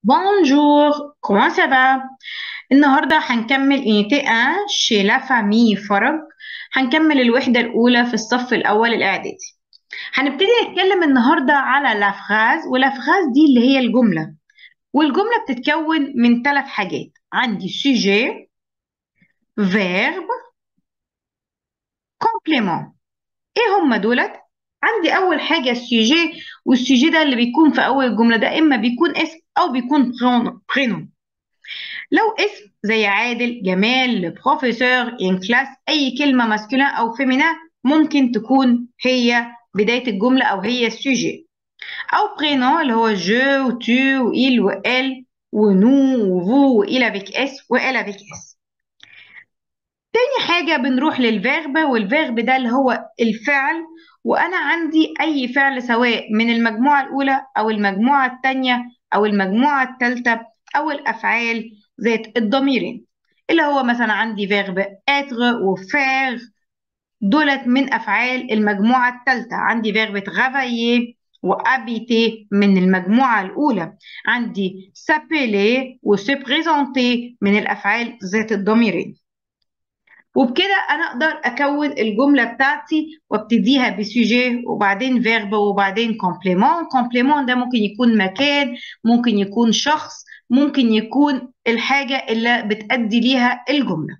Bonjour, comment ça va? النهاردة هنكمل unité 1 chez la famille فرج هنكمل الوحدة الأولى في الصف الأول الإعدادي هنبتدي نتكلم النهاردة على لا فراز ولا فراز دي اللي هي الجملة والجملة بتتكون من ثلاث حاجات عندي sujet verbe complément ايه هم دولت؟ عندي أول حاجة السوجي والسوجي ده اللي بيكون في أول الجملة ده إما بيكون اسم أو بيكون برينوم لو اسم زي عادل جمال بروفيسور ان كلاس أي كلمة ماسكولين أو فيمينا ممكن تكون هي بداية الجملة أو هي السوجي أو برينوم اللي هو جو وتو وإل وإل ونو وفو وإل افيك اس وإل افيك اس تاني حاجة بنروح للفيرب والفيرب ده اللي هو الفعل وأنا عندي أي فعل سواء من المجموعة الأولى أو المجموعة الثانية أو المجموعة الثالثة أو الأفعال ذات الضميرين اللي هو مثلا عندي فيرب être وفير دولت من أفعال المجموعة الثالثة عندي فيرب travailler وhabiter من المجموعة الأولى عندي s'appeler وse présenter من الأفعال ذات الضميرين وبكده انا اقدر اكون الجمله بتاعتي وابتديها بسوجي وبعدين فيرب وبعدين كومبليمون كومبليمون ده ممكن يكون مكان ممكن يكون شخص ممكن يكون الحاجه اللي بتأدي ليها الجمله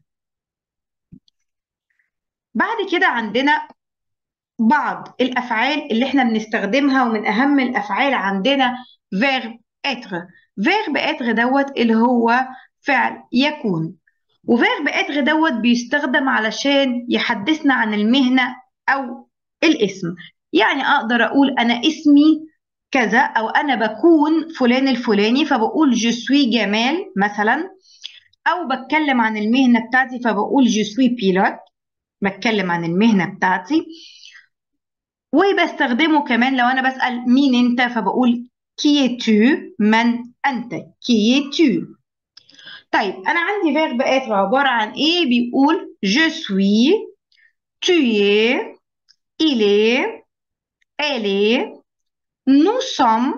بعد كده عندنا بعض الافعال اللي احنا بنستخدمها ومن اهم الافعال عندنا فيرب être فيرب être دوت اللي هو فعل يكون وفيرب اتر دوت بيستخدم علشان يحدثنا عن المهنة أو الاسم يعني أقدر أقول أنا اسمي كذا أو أنا بكون فلان الفلاني فبقول جو سوي جمال مثلا أو بتكلم عن المهنة بتاعتي فبقول جو سوي بيلوت بتكلم عن المهنة بتاعتي وبستخدمه كمان لو أنا بسأل مين أنت فبقول كي تو من أنت كي تو طيب أنا عندي فيرب être عبارة عن إيه؟ بيقول je suis, tu es, il est, elle est, nous sommes,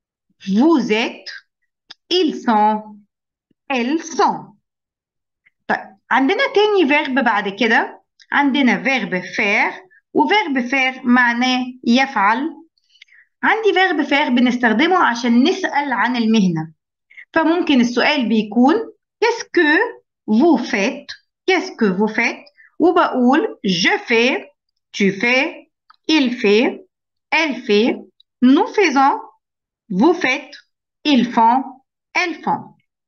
vous êtes, ils sont, elles sont. طيب عندنا تاني فيرب بعد كده عندنا فيرب faire وفيرب faire معناه يفعل عندي فيرب faire بنستخدمه عشان نسأل عن المهنة فممكن السؤال بيكون Qu'est-ce que vous faites? Qu'est-ce que vous faites? وبقول je fais, tu fais, il fait, elle fait, nous faisons, vous faites, ils font, elles font.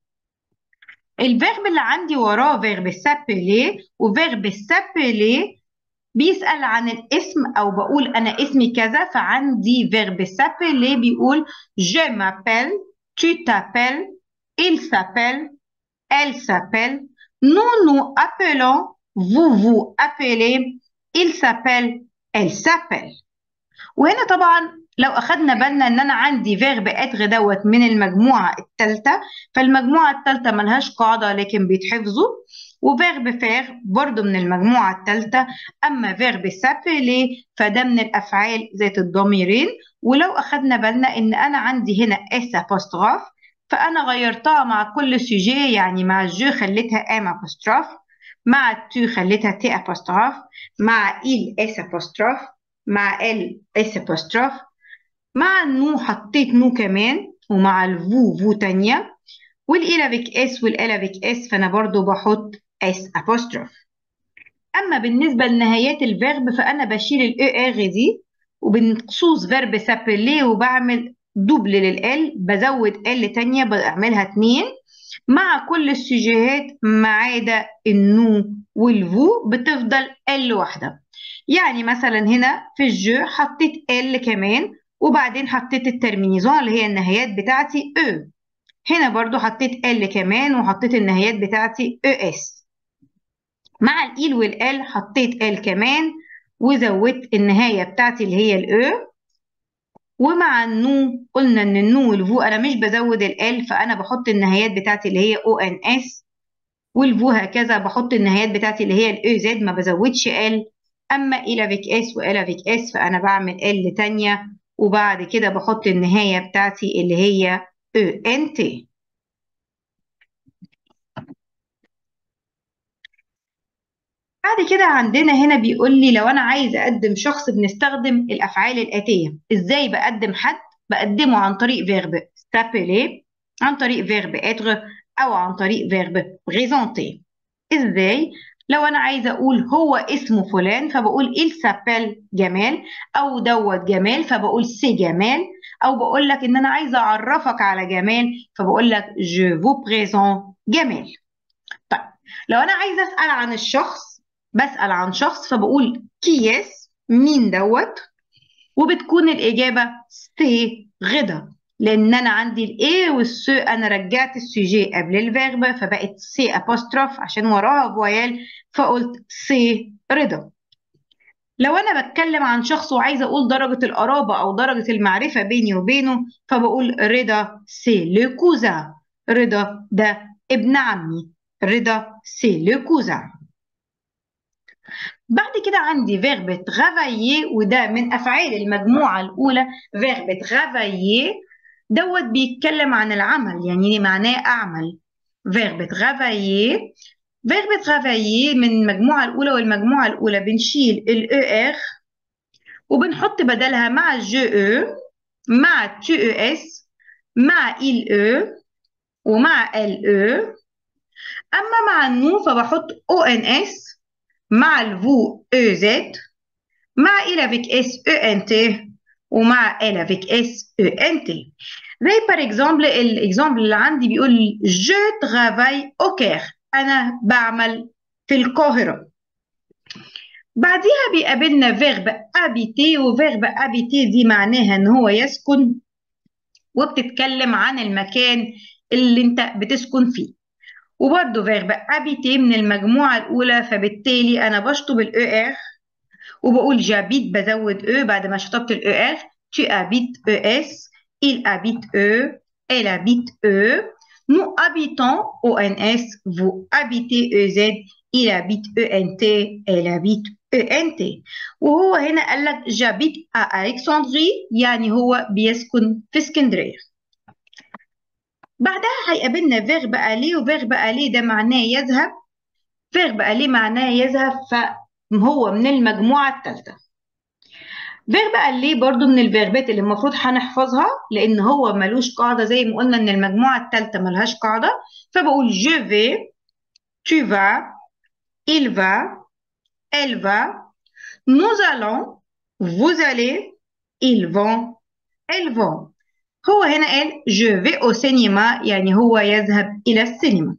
الفيرب اللي عندي وراه فيرب s'appeler وفيرب s'appeler بيسأل عن الاسم أو بقول أنا اسمي كذا فعندي فيرب s'appeler بيقول je m'appelle, tu t'appelles, il s'appelle, elle s'appelle, nous nous appelons, vous vous appelez, il s'appelle, elle s'appelle. وهنا طبعا لو أخدنا بالنا إن أنا عندي فيرب إتر دوت من المجموعة الثالثة فالمجموعة الثالثة ملهاش قاعدة لكن بيتحفظوا وفيرب فير برضو من المجموعة الثالثة أما فيرب سابيلي فده من الأفعال ذات الضميرين ولو أخدنا بالنا إن أنا عندي هنا اس أبوستروف فأنا غيرتها مع كل سوجي يعني مع الجو خليتها ام أبوستروف مع التو خليتها تي أبوستروف مع إل اس أبوستروف مع ال اس أبوستروف مع النو حطيت نو كمان ومع الفو فو تانية والإل افيك اس والإل افيك اس فأنا برضو بحط اس أبوستروف أما بالنسبة لنهايات الفيرب فأنا بشيل الإي ار دي وبنخصوص فيرب سابيلي وبعمل دوبل للال بزود ال تانية بعملها اتنين مع كل السجيهات ما عدا النو والفو بتفضل ال واحدة يعني مثلا هنا في الجو حطيت ال كمان وبعدين حطيت الترمينيزون اللي هي النهايات بتاعتي او هنا برضو حطيت ال كمان وحطيت النهايات بتاعتي او اس مع الإيل والال حطيت ال كمان وزودت النهاية بتاعتي اللي هي الاو ومع النو قلنا ان النو والفو انا مش بزود ال فانا بحط النهايات بتاعتي اللي هي او ان اس والفو هكذا بحط النهايات بتاعتي اللي هي الاو زد ما بزودش ال اما ال افيك اس وال افيك اس فانا بعمل ال تانية وبعد كده بحط النهاية بتاعتي اللي هي او ان تي بعد كده عندنا هنا بيقول لي لو انا عايز اقدم شخص بنستخدم الافعال الاتيه ازاي بقدم حد بقدمه عن طريق فيرب s'appeler عن طريق فيرب être او عن طريق فيرب présenter ازاي لو انا عايزه اقول هو اسمه فلان فبقول il s'appelle جمال او دوت جمال فبقول سي جمال او بقول لك ان انا عايزه اعرفك على جمال فبقول لك je vous présente جمال طيب لو انا عايزه اسال عن الشخص بسال عن شخص فبقول كيس مين دوت وبتكون الاجابه سي غدا لان انا عندي الاي والسو انا رجعت السوجي قبل الفيرب فبقت سي ابوستروف عشان وراها فويال فقلت سي رضا لو انا بتكلم عن شخص وعايزه اقول درجه القرابه او درجه المعرفه بيني وبينه فبقول رضا سي لو كوزا رضا ده ابن عمي رضا سي لو كوزا بعد كده عندي فيرب ترافايي وده من افعال المجموعه الاولى فيرب ترافايي دوت بيتكلم عن العمل يعني معناه اعمل فيرب ترافايي فيرب ترافايي من المجموعه الاولى والمجموعه الاولى بنشيل الاو ار وبنحط بدلها مع جو او مع تو او اس مع il او ومع ال او اما مع النو فبحط او ان اس مع الفو او زد مع il avec s e n t ومع elle avec s e n t زي بار اكزامبل الاكزامبل اللي عندي بيقول جو ترافاي او كير انا بعمل في القاهره بعديها بيقابلنا فيرب ابيتي وفيرب ابيتي دي معناها ان هو يسكن وبتتكلم عن المكان اللي انت بتسكن فيه وبرده فيرب ابيتي من المجموعه الاولى فبالتالي انا بشطب الاو ار وبقول جابيت بزود او بعد ما شطبت الاو ار tu habites ES il habite E elle habite E nous habitons ONS vous habitez EZ il habite ENT elle habite ENT وهو هنا قال لك جابيت ألكسندري يعني هو بيسكن في اسكندرية بعدها هيقابلنا فيرب ألي وفيرب ألي ده معناه يذهب فيرب ألي معناه يذهب فهو من المجموعة الثالثة فيرب ألي برضو من الفيربات اللي المفروض هنحفظها لأن هو ملوش قاعدة زي ما قلنا إن المجموعة الثالثة ملهاش قاعدة فبقول je vais tu vas il va elle va nous allons vous allez ils vont elles vont هو هنا قال je vais au cinéma يعني هو يذهب إلى السينما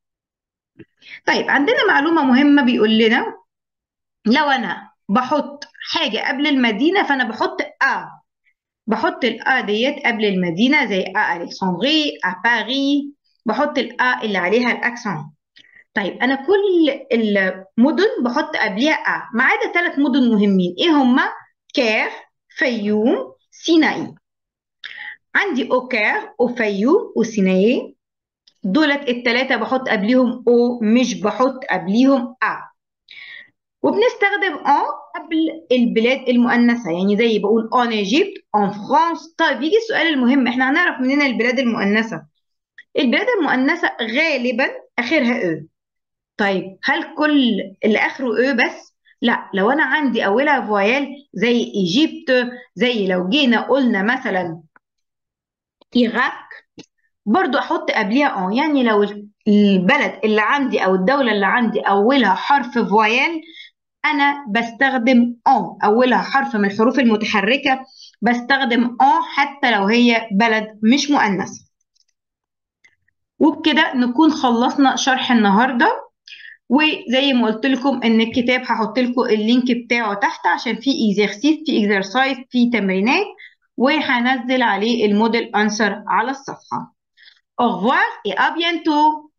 طيب عندنا معلومة مهمة بيقول لنا لو أنا بحط حاجة قبل المدينة فأنا بحط أ بحط الأ ديت قبل المدينة زي أ ألكسندري أ باري بحط الأ اللي عليها الأكسون طيب أنا كل المدن بحط قبلها أ ما عدا ثلاث مدن مهمين إيه هما؟ كير فيوم سيناء عندي أوكير وفيوم وسيناء دولت التلاتة بحط قبليهم أو مش بحط قبليهم أ وبنستخدم ان قبل البلاد المؤنثه يعني زي بقول ان ايجيبت ان فرانس طيب يجي السؤال المهم احنا هنعرف منين البلاد المؤنثه البلاد المؤنثه غالبا اخرها او طيب هل كل اللي اخره او بس لا لو انا عندي اولها فويال زي ايجيبت زي لو جينا قلنا مثلا العراق برضو احط قبليها ان يعني لو البلد اللي عندي او الدوله اللي عندي اولها حرف فويال انا بستخدم ان اولها حرف من الحروف المتحركه بستخدم ان حتى لو هي بلد مش مؤنثه وبكده نكون خلصنا شرح النهارده وزي ما قلت لكم ان الكتاب هحط لكم اللينك بتاعه تحت عشان في اكزرسيس في اكسرسايز في تمرينات وهنزل عليه الموديل انسر على الصفحه au revoir et à bientôt